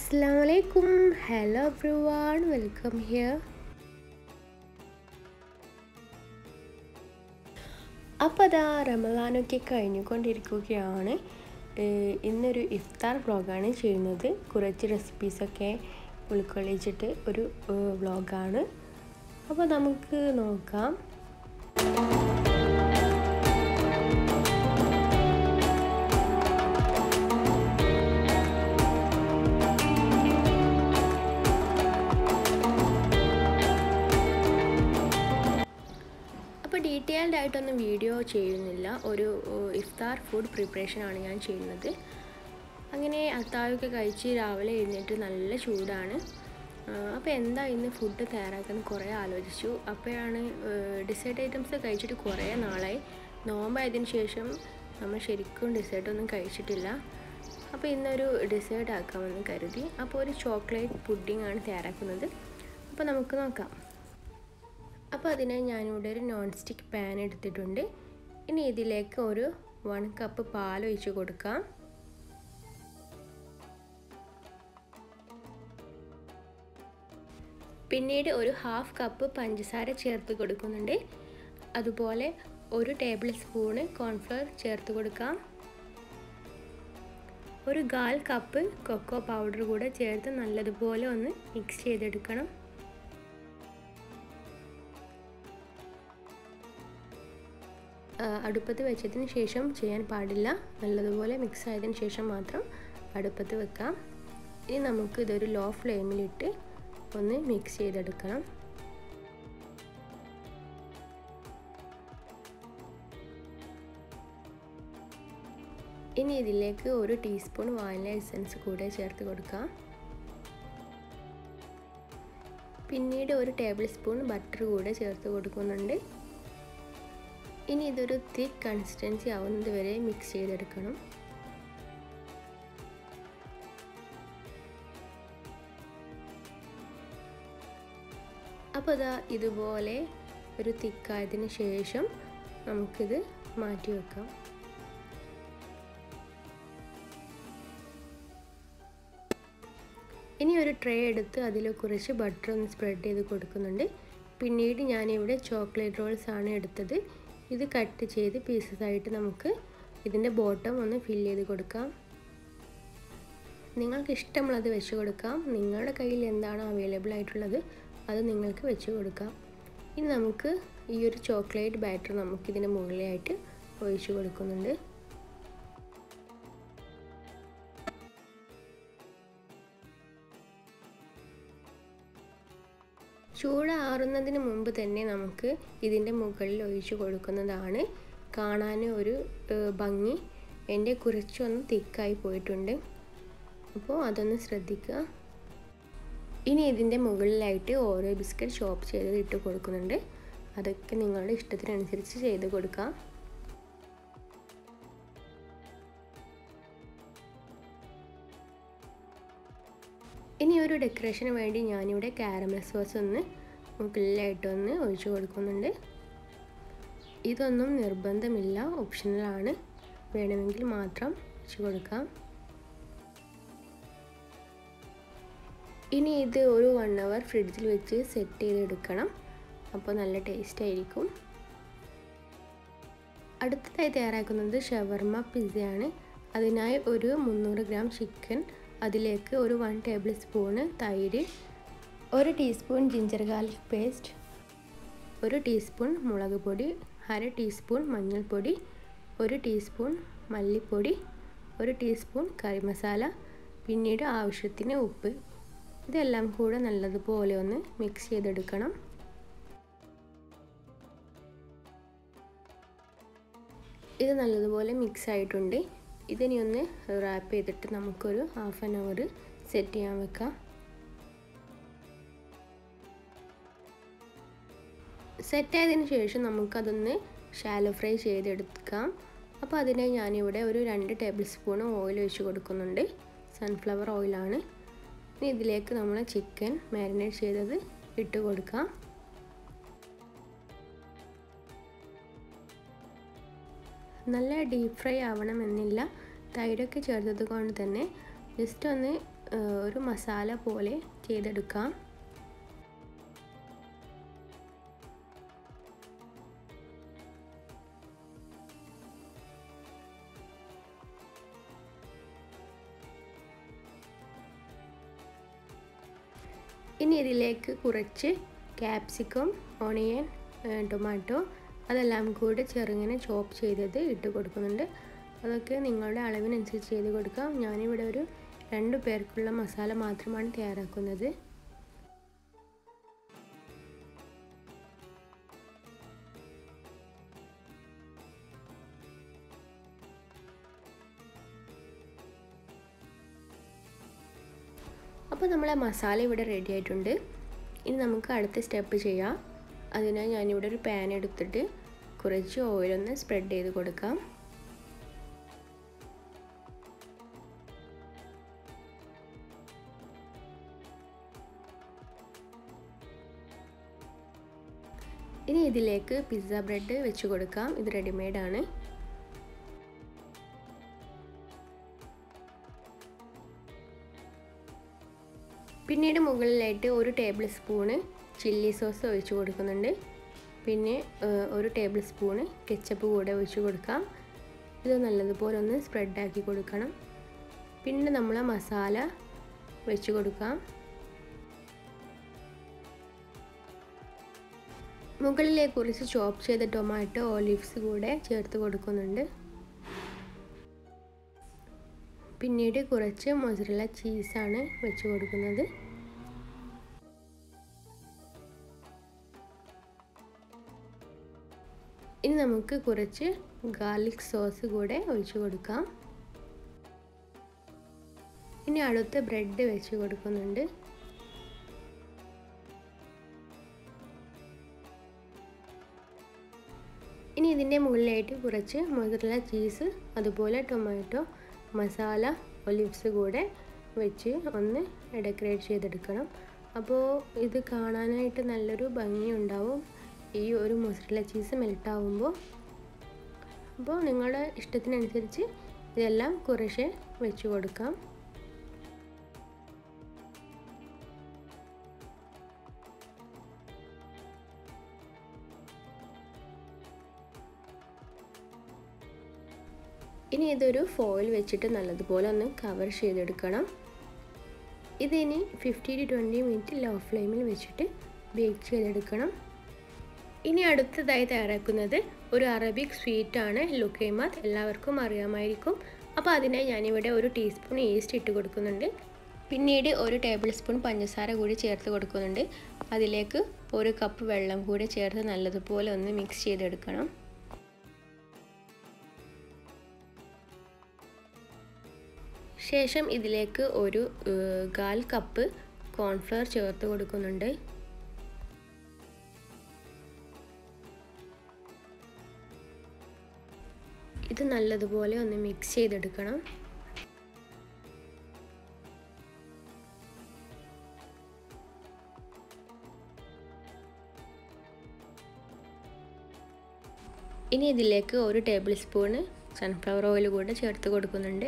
അസ്സാം വലൈക്കും hello everyone welcome here അപ്പോൾ അതാ റമദാനൊക്കെ കഴിഞ്ഞുകൊണ്ടിരിക്കുകയാണ് ഏഹ് ഇന്നൊരു ഇഫ്താർ വ്ളോഗാണ് ചെയ്യുന്നത് കുറച്ച് റെസിപ്പീസൊക്കെ ഉൾക്കൊള്ളിച്ചിട്ട് ഒരു വ്ളോഗാണ് അപ്പോൾ നമുക്ക് നോക്കാം അപ്പോൾ ഡീറ്റെയിൽഡ് ആയിട്ടൊന്നും വീഡിയോ ചെയ്യുന്നില്ല ഒരു ഇഫ്താർ ഫുഡ് പ്രിപ്പറേഷനാണ് ഞാൻ ചെയ്യുന്നത് അങ്ങനെ അത്താഴമൊക്കെ കഴിച്ച് രാവിലെ എഴുന്നേറ്റ് നല്ല ചൂടാണ് അപ്പോൾ എന്താ ഇന്ന് ഫുഡ് തയ്യാറാക്കാൻ കുറേ ആലോചിച്ചു അപ്പോഴാണ് ഡിസേർട്ട് ഐറ്റംസ് കഴിച്ചിട്ട് കുറേ നാളായി നോമ്പായതിനു ശേഷം നമ്മൾ ശരിക്കും ഡിസേർട്ട് ഒന്നും കഴിച്ചിട്ടില്ല അപ്പോൾ ഇന്നൊരു ഡിസേർട്ട് ആക്കാമെന്ന് കരുതി അപ്പോൾ ഒരു ചോക്ലേറ്റ് പുഡിംഗ് ആണ് തയ്യാറാക്കുന്നത് അപ്പോൾ നമുക്ക് നോക്കാം അപ്പോൾ അതിനായി ഞാനിവിടെ ഒരു നോൺ സ്റ്റിക്ക് പാൻ എടുത്തിട്ടുണ്ട് ഇനി ഇതിലേക്ക് ഒരു വൺ കപ്പ് പാൽ ഒഴിച്ച് കൊടുക്കാം പിന്നീട് ഒരു ഹാഫ് കപ്പ് പഞ്ചസാര ചേർത്ത് കൊടുക്കുന്നുണ്ട് അതുപോലെ ഒരു ടേബിൾ സ്പൂണ് കോൺഫ്ലവർ ചേർത്ത് കൊടുക്കാം ഒരു കാൽ കപ്പ് കൊക്കോ പൗഡർ കൂടെ ചേർത്ത് നല്ലതുപോലെ ഒന്ന് മിക്സ് ചെയ്തെടുക്കണം അടുപ്പത്ത് വെച്ചതിന് ശേഷം ചെയ്യാൻ പാടില്ല നല്ലതുപോലെ മിക്സ് ആയതിന് ശേഷം മാത്രം അടുപ്പത്ത് വെക്കാം ഇനി നമുക്ക് ഇതൊരു ലോ ഫ്ലെയിമിലിട്ട് ഒന്ന് മിക്സ് ചെയ്തെടുക്കണം ഇനി ഇതിലേക്ക് ഒരു ടീസ്പൂൺ വാനില എസൻസ് കൂടെ ചേർത്ത് കൊടുക്കാം പിന്നീട് ഒരു ടേബിൾ സ്പൂൺ ബട്ടർ കൂടെ ചേർത്ത് കൊടുക്കുന്നുണ്ട് ഇനി ഇതൊരു തിക്ക് കൺസിസ്റ്റൻസി ആവുന്നത് വരെ മിക്സ് ചെയ്തെടുക്കണം അപ്പോൾ അതാ ഇതുപോലെ ഒരു തിക്കായതിന് ശേഷം നമുക്കിത് മാറ്റി വെക്കാം ഇനി ഒരു ട്രേ എടുത്ത് അതിൽ കുറച്ച് ബട്ടർ ഒന്ന് സ്പ്രെഡ് ചെയ്ത് കൊടുക്കുന്നുണ്ട് പിന്നീട് ഞാനിവിടെ ചോക്ലേറ്റ് റോൾസ് ആണ് എടുത്തത് ഇത് കട്ട് ചെയ്ത് പീസസ് ആയിട്ട് നമുക്ക് ഇതിൻ്റെ ബോട്ടം ഒന്ന് ഫില്ല് ചെയ്ത് കൊടുക്കാം നിങ്ങൾക്ക് ഇഷ്ടമുള്ളത് വെച്ച് കൊടുക്കാം നിങ്ങളുടെ കയ്യിൽ എന്താണോ അവൈലബിൾ ആയിട്ടുള്ളത് അത് നിങ്ങൾക്ക് വെച്ച് കൊടുക്കാം ഇനി നമുക്ക് ഈ ഒരു ചോക്ലേറ്റ് ബാറ്റർ നമുക്കിതിൻ്റെ മുകളിലായിട്ട് ഒഴിച്ചു കൊടുക്കുന്നുണ്ട് ചൂടാറുന്നതിന് മുമ്പ് തന്നെ നമുക്ക് ഇതിൻ്റെ മുകളിൽ ഒഴിച്ചു കൊടുക്കുന്നതാണ് കാണാൻ ഒരു ഭംഗി എൻ്റെ കുറച്ചൊന്ന് തിക്കായി പോയിട്ടുണ്ട് അപ്പോൾ അതൊന്ന് ശ്രദ്ധിക്കുക ഇനി ഇതിൻ്റെ മുകളിലായിട്ട് ഓരോ ബിസ്ക്കറ്റ് ചോപ്പ് ചെയ്ത് ഇട്ട് കൊടുക്കുന്നുണ്ട് അതൊക്കെ നിങ്ങളുടെ ഇഷ്ടത്തിനനുസരിച്ച് ചെയ്ത് കൊടുക്കാം ഇനി ഒരു ഡെക്കറേഷന് വേണ്ടി ഞാനിവിടെ കാരമൽ സോസ് ഒന്ന് മുകളിലായിട്ടൊന്ന് ഒഴിച്ചു കൊടുക്കുന്നുണ്ട് ഇതൊന്നും നിർബന്ധമില്ല ഓപ്ഷണലാണ് വേണമെങ്കിൽ മാത്രം ഒഴിച്ചു കൊടുക്കാം ഇനി ഇത് ഒരു വൺ അവർ ഫ്രിഡ്ജിൽ വെച്ച് സെറ്റ് ചെയ്തെടുക്കണം അപ്പോൾ നല്ല ടേസ്റ്റ് ആയിരിക്കും അടുത്തതായി തയ്യാറാക്കുന്നത് ഷവർമ പിസ്സയാണ് അതിനായി ഒരു മുന്നൂറ് ഗ്രാം ചിക്കൻ അതിലേക്ക് ഒരു വൺ ടേബിൾ സ്പൂണ് തൈര് ഒരു ടീസ്പൂൺ ജിഞ്ചർ ഗാർലിക് പേസ്റ്റ് ഒരു ടീസ്പൂൺ മുളക് പൊടി അര ടീസ്പൂൺ മഞ്ഞൾപ്പൊടി ഒരു ടീസ്പൂൺ മല്ലിപ്പൊടി ഒരു ടീസ്പൂൺ കറി മസാല പിന്നീട് ആവശ്യത്തിന് ഉപ്പ് ഇതെല്ലാം കൂടെ നല്ലതുപോലെ ഒന്ന് മിക്സ് ചെയ്തെടുക്കണം ഇത് നല്ലതുപോലെ മിക്സ് ആയിട്ടുണ്ട് ഇതിനി ഒന്ന് റാപ്പ് ചെയ്തിട്ട് നമുക്കൊരു ഹാഫ് ആൻ അവർ സെറ്റ് ചെയ്യാൻ വെക്കാം സെറ്റ് ആയതിന് ശേഷം നമുക്കതൊന്ന് ഷാലോ ഫ്രൈ ചെയ്തെടുക്കാം അപ്പോൾ അതിനായി ഞാനിവിടെ ഒരു രണ്ട് ടേബിൾ സ്പൂൺ ഓയിൽ ഒഴിച്ച് കൊടുക്കുന്നുണ്ട് സൺഫ്ലവർ ഓയിലാണ് ഇനി ഇതിലേക്ക് നമ്മൾ ചിക്കൻ മാരിനേറ്റ് ചെയ്തത് ഇട്ട് കൊടുക്കാം നല്ല ഡീപ്പ് ഫ്രൈ ആവണമെന്നില്ല തൈരൊക്കെ ചേർത്തത് കൊണ്ട് തന്നെ ജസ്റ്റ് ഒന്ന് ഒരു മസാല പോലെ ചെയ്തെടുക്കാം ഇനി ഇതിലേക്ക് കുറച്ച് ക്യാപ്സിക്കം ഓണിയൻ ടൊമാറ്റോ അതെല്ലാം കൂടി ചെറുങ്ങനെ ചോപ്പ് ചെയ്തത് ഇട്ട് കൊടുക്കുന്നുണ്ട് അതൊക്കെ നിങ്ങളുടെ അളവിനനുസരിച്ച് ചെയ്ത് കൊടുക്കാം ഞാനിവിടെ ഒരു രണ്ട് പേർക്കുള്ള മസാല മാത്രമാണ് തയ്യാറാക്കുന്നത് അപ്പോൾ നമ്മളെ മസാല ഇവിടെ റെഡി ആയിട്ടുണ്ട് ഇനി നമുക്ക് അടുത്ത സ്റ്റെപ്പ് ചെയ്യാം അതിനായി ഞാനിവിടെ ഒരു പാൻ എടുത്തിട്ട് കുറച്ച് ഓയിലൊന്ന് സ്പ്രെഡ് ചെയ്ത് കൊടുക്കാം ഇനി ഇതിലേക്ക് പിസ്സ ബ്രെഡ് വെച്ച് കൊടുക്കാം ഇത് റെഡിമെയ്ഡാണ് പിന്നീട് മുകളിലായിട്ട് ഒരു ടേബിൾ സ്പൂണ് ചില്ലി സോസ് ഒഴിച്ച് കൊടുക്കുന്നുണ്ട് പിന്നെ ഒരു ടേബിൾ സ്പൂണ് കെച്ചപ്പ് കൂടെ ഒഴിച്ച് കൊടുക്കാം ഇത് നല്ലതുപോലെ ഒന്ന് സ്പ്രെഡാക്കി കൊടുക്കണം പിന്നെ നമ്മൾ മസാല വെച്ച് കൊടുക്കാം മുകളിലേക്ക് കുറച്ച് ചോപ്പ് ചെയ്ത ടൊമാറ്റോ ഓലിവ്സ് കൂടെ ചേർത്ത് കൊടുക്കുന്നുണ്ട് പിന്നീട് കുറച്ച് മൊസറല ചീസാണ് വെച്ച് കൊടുക്കുന്നത് ഇനി നമുക്ക് കുറച്ച് ഗാർലിക് സോസ് കൂടെ ഒഴിച്ചു കൊടുക്കാം ഇനി അടുത്ത ബ്രെഡ് വെച്ച് കൊടുക്കുന്നുണ്ട് ഇനി ഇതിൻ്റെ മുകളിലായിട്ട് കുറച്ച് മൊസറല ചീസ് അതുപോലെ ടൊമാറ്റോ മസാല ഒലിവ്സ് കൂടെ വെച്ച് ഒന്ന് ഡെക്കറേറ്റ് ചെയ്തെടുക്കണം അപ്പോൾ ഇത് കാണാനായിട്ട് നല്ലൊരു ഭംഗിയുണ്ടാവും ഈ ഒരു മൊസറല ചീസ് മെൽട്ടാവുമ്പോൾ അപ്പോൾ നിങ്ങളുടെ ഇഷ്ടത്തിനനുസരിച്ച് ഇതെല്ലാം കുറേശ്ശെ വെച്ച് കൊടുക്കാം ഇനി ഇതൊരു ഫോയിൽ വെച്ചിട്ട് നല്ലതുപോലെ ഒന്ന് കവർ ചെയ്തെടുക്കണം ഇതിനി fifty to twenty minute low ഫ്ലെയിമിൽ വെച്ചിട്ട് ബേക്ക് ചെയ്തെടുക്കണം ഇനി അടുത്തതായി തയ്യാറാക്കുന്നത് ഒരു അറബിക് സ്വീറ്റാണ് ലുക്കൈമാത്ത് എല്ലാവർക്കും അറിയാമായിരിക്കും അപ്പോൾ അതിനായി ഞാനിവിടെ ഒരു ടീസ്പൂൺ ഈസ്റ്റ് ഇട്ട് കൊടുക്കുന്നുണ്ട് പിന്നീട് ഒരു ടേബിൾ സ്പൂൺ പഞ്ചസാര കൂടി ചേർത്ത് കൊടുക്കുന്നുണ്ട് അതിലേക്ക് ഒരു കപ്പ് വെള്ളം കൂടി ചേർത്ത് നല്ലതുപോലെ ഒന്ന് മിക്സ് ചെയ്തെടുക്കണം ശേഷം ഇതിലേക്ക് ഒരു കാൽ കപ്പ് കോൺഫ്ലവർ ചേർത്ത് കൊടുക്കുന്നുണ്ട് ഇത് നല്ലതുപോലെ ഒന്ന് മിക്സ് ചെയ്തെടുക്കണം ഇനി ഇതിലേക്ക് ഒരു ടേബിൾ സ്പൂണ് സൺഫ്ലവർ ഓയിൽ കൂടെ ചേർത്ത് കൊടുക്കുന്നുണ്ട്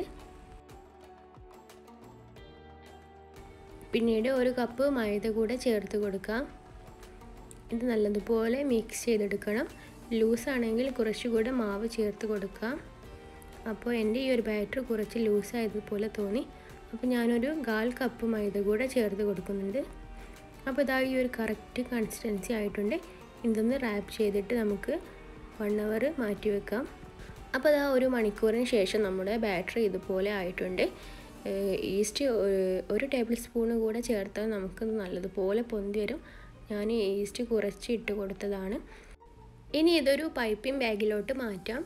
പിന്നീട് ഒരു കപ്പ് മൈദ കൂടെ ചേർത്ത് കൊടുക്കാം ഇത് നല്ലതുപോലെ മിക്സ് ചെയ്തെടുക്കണം ലൂസാണെങ്കിൽ കുറച്ചുകൂടെ മാവ് ചേർത്ത് കൊടുക്കാം അപ്പോൾ എൻ്റെ ഈ ഒരു ബാറ്റർ കുറച്ച് ലൂസായതുപോലെ തോന്നി അപ്പോൾ ഞാനൊരു കാൽ കപ്പ് മൈദ കൂടെ ചേർത്ത് കൊടുക്കുന്നുണ്ട് അപ്പോൾ ഇതാ ഈ ഒരു കറക്റ്റ് കൺസിസ്റ്റൻസി ആയിട്ടുണ്ട് ഇതൊന്ന് റാപ്പ് ചെയ്തിട്ട് നമുക്ക് വൺ അവർ മാറ്റി വെക്കാം അപ്പോൾ അതാ ഒരു മണിക്കൂറിന് ശേഷം നമ്മുടെ ബാറ്ററി ഇതുപോലെ ആയിട്ടുണ്ട് ഈസ്റ്റ് ഒരു ടേബിൾ സ്പൂണ് കൂടെ ചേർത്താൽ നമുക്കത് നല്ലതുപോലെ പൊന്തി വരും ഞാൻ ഈസ്റ്റ് കുറച്ച് ഇട്ട് കൊടുത്തതാണ് ഇനി ഇതൊരു പൈപ്പിംഗ് ബാഗിലോട്ട് മാറ്റാം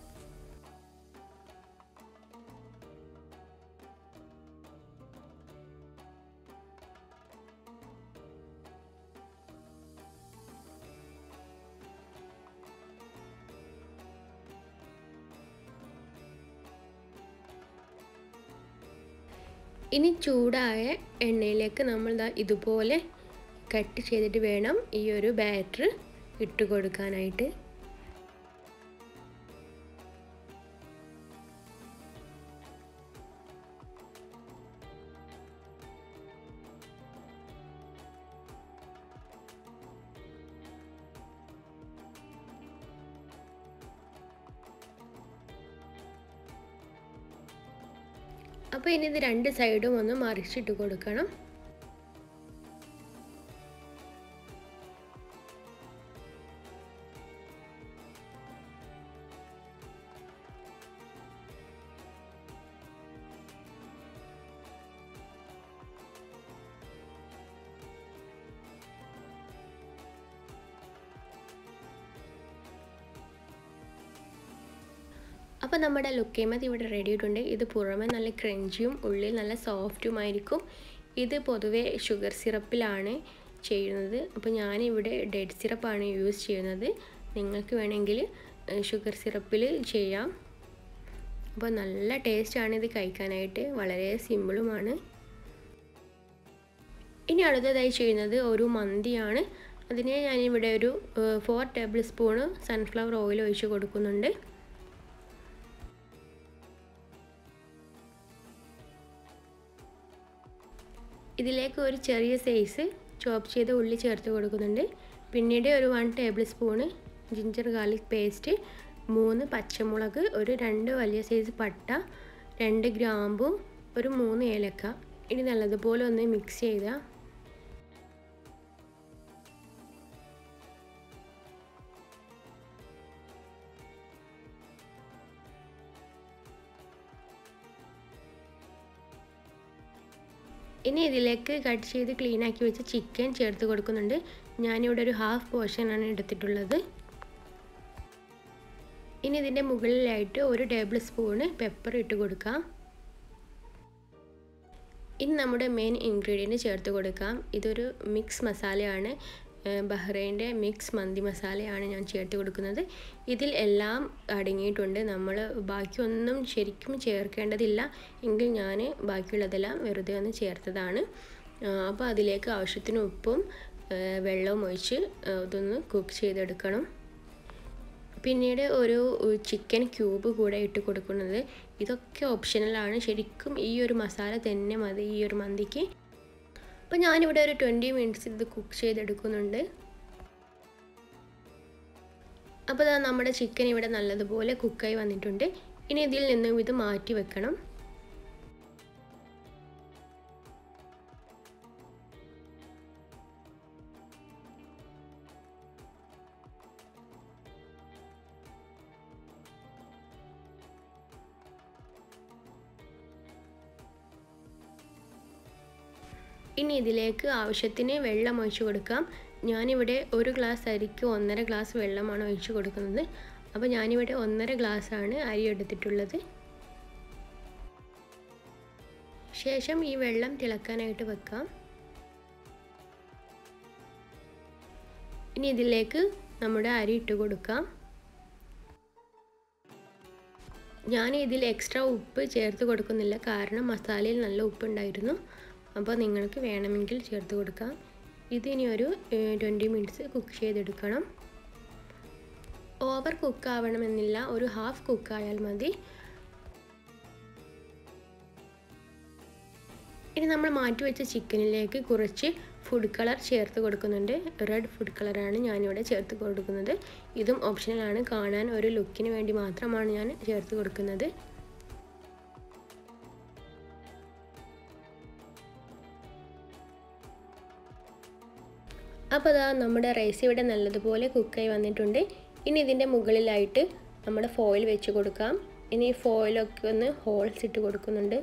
ഇനി ചൂടായ എണ്ണയിലേക്ക് നമ്മൾ ദാ ഇതുപോലെ കട്ട് ചെയ്തിട്ട് വേണം ഈ ഒരു ബാറ്റർ ഇട്ട് കൊടുക്കാനായിട്ട് അപ്പോൾ ഇനി ഇത് രണ്ട് സൈഡും ഒന്ന് മറിച്ചിട്ട് കൊടുക്കണം അപ്പോൾ നമ്മുടെ ലുക്കേമത് ഇവിടെ റെഡി ആയിട്ടുണ്ട് ഇത് പുറമെ നല്ല ക്രഞ്ചിയും ഉള്ളിൽ നല്ല സോഫ്റ്റുമായിരിക്കും ഇത് പൊതുവെ ഷുഗർ സിറപ്പിലാണ് ചെയ്യുന്നത് അപ്പോൾ ഞാനിവിടെ ഡെഡ് സിറപ്പാണ് യൂസ് ചെയ്യുന്നത് നിങ്ങൾക്ക് വേണമെങ്കിൽ ഷുഗർ സിറപ്പിൽ ചെയ്യാം അപ്പോൾ നല്ല ടേസ്റ്റാണ് ഇത് കഴിക്കാനായിട്ട് വളരെ സിമ്പിളുമാണ് ഇനി അടുത്തതായി ചെയ്യുന്നത് ഒരു മന്തിയാണ് അതിന് ഞാനിവിടെ ഒരു four tablespoon sunflower oil ഒഴിച്ച് കൊടുക്കുന്നുണ്ട് ഇതിലേക്ക് ഒരു ചെറിയ സൈസ് ചോപ്പ് ചെയ്ത ഉള്ളി ചേർത്ത് കൊടുക്കുന്നുണ്ട് പിന്നീട് ഒരു one tablespoon ginger garlic paste മൂന്ന് പച്ചമുളക് ഒരു രണ്ട് വലിയ സൈസ് പട്ട രണ്ട് ഗ്രാമ്പു ഒരു മൂന്ന് ഏലക്ക ഇനി നല്ലതുപോലെ ഒന്ന് മിക്സ് ചെയ്താൽ ഇനി ഇതിലേക്ക് കട്ട് ചെയ്ത് ക്ലീൻ ആക്കി വെച്ച ചിക്കൻ ചേർത്ത് കൊടുക്കുന്നുണ്ട് ഞാനിവിടെ ഒരു ഹാഫ് പോർഷനാണ് എടുത്തിട്ടുള്ളത് ഇനി ഇതിൻ്റെ മുകളിലായിട്ട് ഒരു ടേബിൾ സ്പൂണ് പെപ്പർ ഇട്ട് കൊടുക്കാം ഇനി നമ്മുടെ മെയിൻ ഇൻഗ്രീഡിയൻറ്റ് ചേർത്ത് കൊടുക്കാം ഇതൊരു മിക്സ് മസാലയാണ് ബഹ്റൈൻ്റെ മിക്സ് മന്തി മസാലയാണ് ഞാൻ ചേർത്ത് കൊടുക്കുന്നത് ഇതിൽ എല്ലാം അടങ്ങിയിട്ടുണ്ട് നമ്മൾ ബാക്കിയൊന്നും ശരിക്കും ചേർക്കേണ്ടതില്ല എങ്കിൽ ഞാൻ ബാക്കിയുള്ളതെല്ലാം വെറുതെ ഒന്ന് ചേർത്തതാണ് അപ്പോൾ അതിലേക്ക് ആവശ്യത്തിന് ഉപ്പും വെള്ളവും ഒഴിച്ച് ഇതൊന്ന് കുക്ക് ചെയ്തെടുക്കണം പിന്നീട് ഒരു ചിക്കൻ ക്യൂബ് കൂടെ ഇട്ട് കൊടുക്കുന്നത് ഇതൊക്കെ ഓപ്ഷണലാണ് ശരിക്കും ഈ ഒരു മസാല തന്നെ മതി ഈ ഒരു മന്തിക്ക് അപ്പോൾ ഞാനിവിടെ ഒരു ട്വൻറ്റി മിനിറ്റ്സ് ഇത് കുക്ക് ചെയ്തെടുക്കുന്നുണ്ട് അപ്പോൾ നമ്മുടെ ചിക്കൻ ഇവിടെ നല്ലതുപോലെ കുക്കായി വന്നിട്ടുണ്ട് ഇനി ഇതിൽ നിന്നും ഇത് മാറ്റി വെക്കണം ഇനി ഇതിലേക്ക് ആവശ്യത്തിന് വെള്ളം ഒഴിച്ചു കൊടുക്കാം ഞാനിവിടെ ഒരു ഗ്ലാസ് അരിക്ക് ഒന്നര ഗ്ലാസ് വെള്ളമാണ് ഒഴിച്ചു കൊടുക്കുന്നത് അപ്പോൾ ഞാനിവിടെ ഒന്നര ഗ്ലാസ്സാണ് അരി എടുത്തിട്ടുള്ളത് ശേഷം ഈ വെള്ളം തിളക്കാനായിട്ട് വെക്കാം ഇനി ഇതിലേക്ക് നമ്മുടെ അരി ഇട്ട് കൊടുക്കാം ഞാൻ ഇതിൽ എക്സ്ട്രാ ഉപ്പ് ചേർത്ത് കൊടുക്കുന്നില്ല കാരണം മസാലയിൽ നല്ല ഉപ്പുണ്ടായിരുന്നു അപ്പോൾ നിങ്ങൾക്ക് വേണമെങ്കിൽ ചേർത്ത് കൊടുക്കാം ഇതിനി ഒരു ട്വൻറ്റി മിനിറ്റ്സ് കുക്ക് ചെയ്തെടുക്കണം ഓവർ കുക്ക് ആവണമെന്നില്ല ഒരു ഹാഫ് കുക്ക് ആയാൽ മതി ഇനി നമ്മൾ മാറ്റി വെച്ച ചിക്കനിലേക്ക് കുറച്ച് ഫുഡ് കളർ ചേർത്ത് കൊടുക്കുന്നുണ്ട് റെഡ് ഫുഡ് കളറാണ് ഞാനിവിടെ ചേർത്ത് കൊടുക്കുന്നത് ഇതും ഓപ്ഷണലാണ് കാണാൻ ഒരു ലുക്കിന് വേണ്ടി മാത്രമാണ് ഞാൻ ചേർത്ത് കൊടുക്കുന്നത് അപ്പോൾ അതാ നമ്മുടെ റൈസ് ഇവിടെ നല്ലതുപോലെ കുക്കായി വന്നിട്ടുണ്ട് ഇനി ഇതിൻ്റെ മുകളിലായിട്ട് നമ്മുടെ ഫോയിൽ വെച്ച് കൊടുക്കാം ഇനി ഫോയിലൊക്കെ ഒന്ന് ഹോൾസ് ഇട്ട് കൊടുക്കുന്നുണ്ട്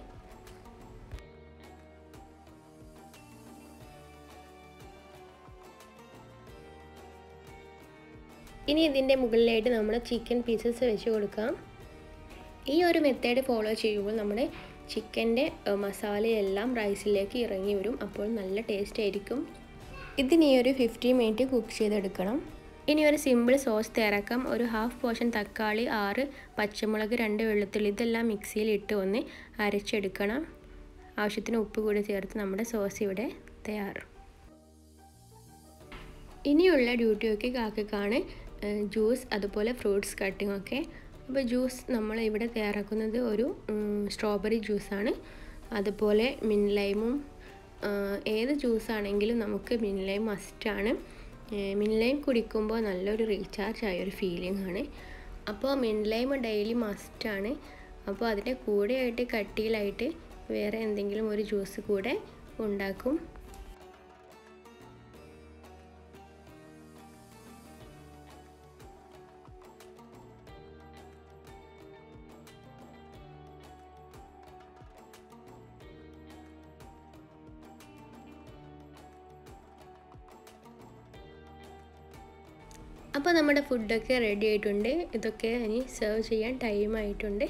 ഇനി ഇതിൻ്റെ മുകളിലായിട്ട് നമ്മൾ ചിക്കൻ പീസസ് വെച്ച് കൊടുക്കാം ഈ ഒരു മെത്തേഡ് ഫോളോ ചെയ്യുമ്പോൾ നമ്മുടെ ചിക്കൻ്റെ മസാലയെല്ലാം റൈസിലേക്ക് ഇറങ്ങി വരും അപ്പോൾ നല്ല ടേസ്റ്റ് ആയിരിക്കും ഇതിനി ഒരു ഫിഫ്റ്റി മിനിറ്റ് കുക്ക് ചെയ്തെടുക്കണം ഇനി ഒരു സിമ്പിൾ സോസ് തയ്യാറാക്കാം ഒരു ഹാഫ് പോർഷൻ തക്കാളി ആറ് പച്ചമുളക് രണ്ട് വെളുത്തുള്ളി ഇതെല്ലാം മിക്സിയിൽ ഇട്ട് ഒന്ന് അരച്ചെടുക്കണം ആവശ്യത്തിന് ഉപ്പ് കൂടി ചേർത്ത് നമ്മുടെ സോസ് ഇവിടെ തയ്യാർ ഇനിയുള്ള ഡ്യൂട്ടിയൊക്കെ കാക്കക്കാണ് ജ്യൂസ് അതുപോലെ ഫ്രൂട്ട്സ് കട്ടിംഗ് ഒക്കെ അപ്പോൾ ജ്യൂസ് നമ്മൾ ഇവിടെ തയ്യാറാക്കുന്നത് ഒരു സ്ട്രോബെറി ജ്യൂസാണ് അതുപോലെ മിൻലൈമും ഏത് ജ്യൂസാണെങ്കിലും നമുക്ക് മിൻലൈം മസ്റ്റാണ് മിൻലൈം കുടിക്കുമ്പോൾ നല്ലൊരു റീചാർജ് ആയ ഒരു ഫീലിംഗ് ആണ് അപ്പോൾ മിൻലൈം ഡെയിലി മസ്റ്റാണ് അപ്പോൾ അതിൻ്റെ കൂടെയായിട്ട് കട്ടിയിലായിട്ട് വേറെ എന്തെങ്കിലും ഒരു ജ്യൂസ് കൂടെ ഉണ്ടാക്കും അപ്പോൾ നമ്മുടെ ഫുഡൊക്കെ റെഡി ആയിട്ടുണ്ട് ഇതൊക്കെ ഇനി സെർവ് ചെയ്യാൻ ടൈം ആയിട്ടുണ്ട്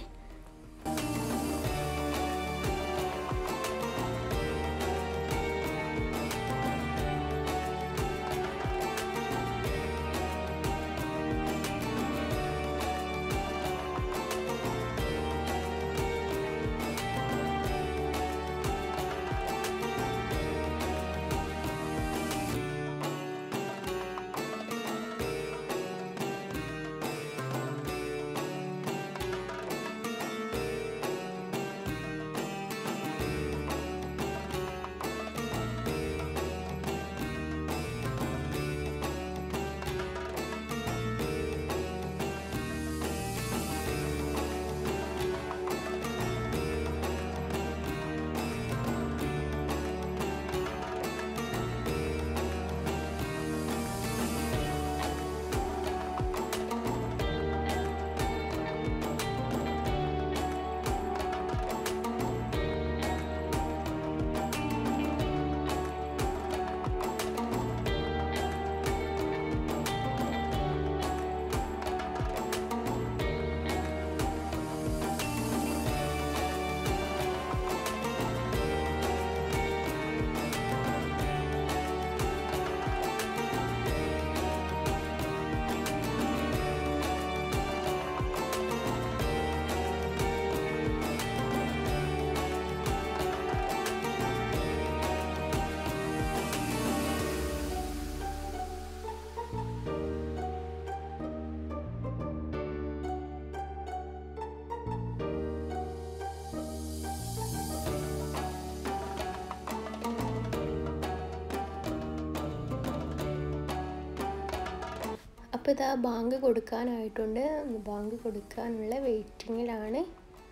അപ്പോൾ ഇതാ ബാങ്ക് കൊടുക്കാനായിട്ടുണ്ട് ബാങ്ക് കൊടുക്കാനുള്ള വെയിറ്റിങ്ങിലാണ്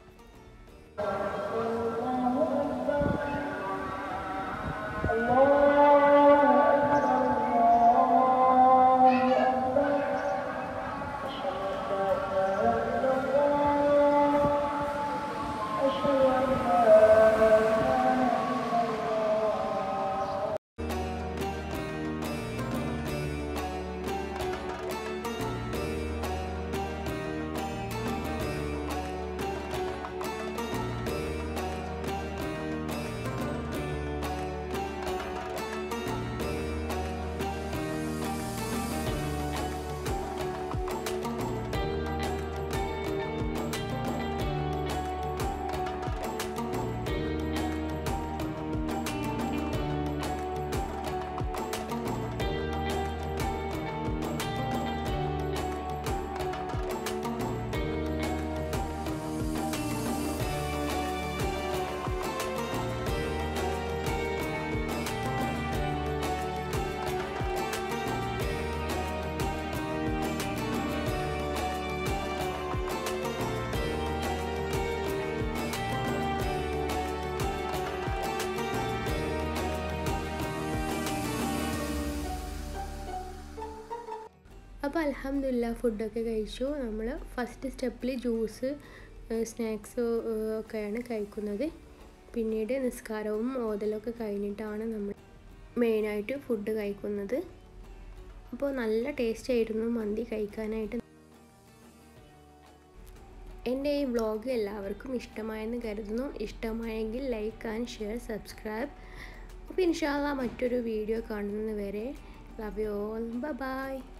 അപ്പോൾ അലഹമില്ല ഫുഡൊക്കെ കഴിച്ചു നമ്മൾ ഫസ്റ്റ് സ്റ്റെപ്പിൽ ജ്യൂസ് സ്നാക്സ് ഒക്കെയാണ് കഴിക്കുന്നത് പിന്നീട് നിസ്കാരവും ഓതലൊക്കെ കഴിഞ്ഞിട്ടാണ് നമ്മൾ മെയിനായിട്ട് ഫുഡ് കഴിക്കുന്നത് അപ്പോൾ നല്ല ടേസ്റ്റ് ആയിരുന്നു മന്തി കഴിക്കാനായിട്ട് എൻ്റെ ഈ വ്ളോഗ് എല്ലാവർക്കും ഇഷ്ടമായെന്ന് കരുതുന്നു ഇഷ്ടമായെങ്കിൽ ലൈക്ക് ആൻഡ് ഷെയർ സബ്സ്ക്രൈബ് അപ്പോൾ ഇൻഷാല്ല മറ്റൊരു വീഡിയോ കാണുന്നത് വരെ ലവ് യു ഓൾ ബൈ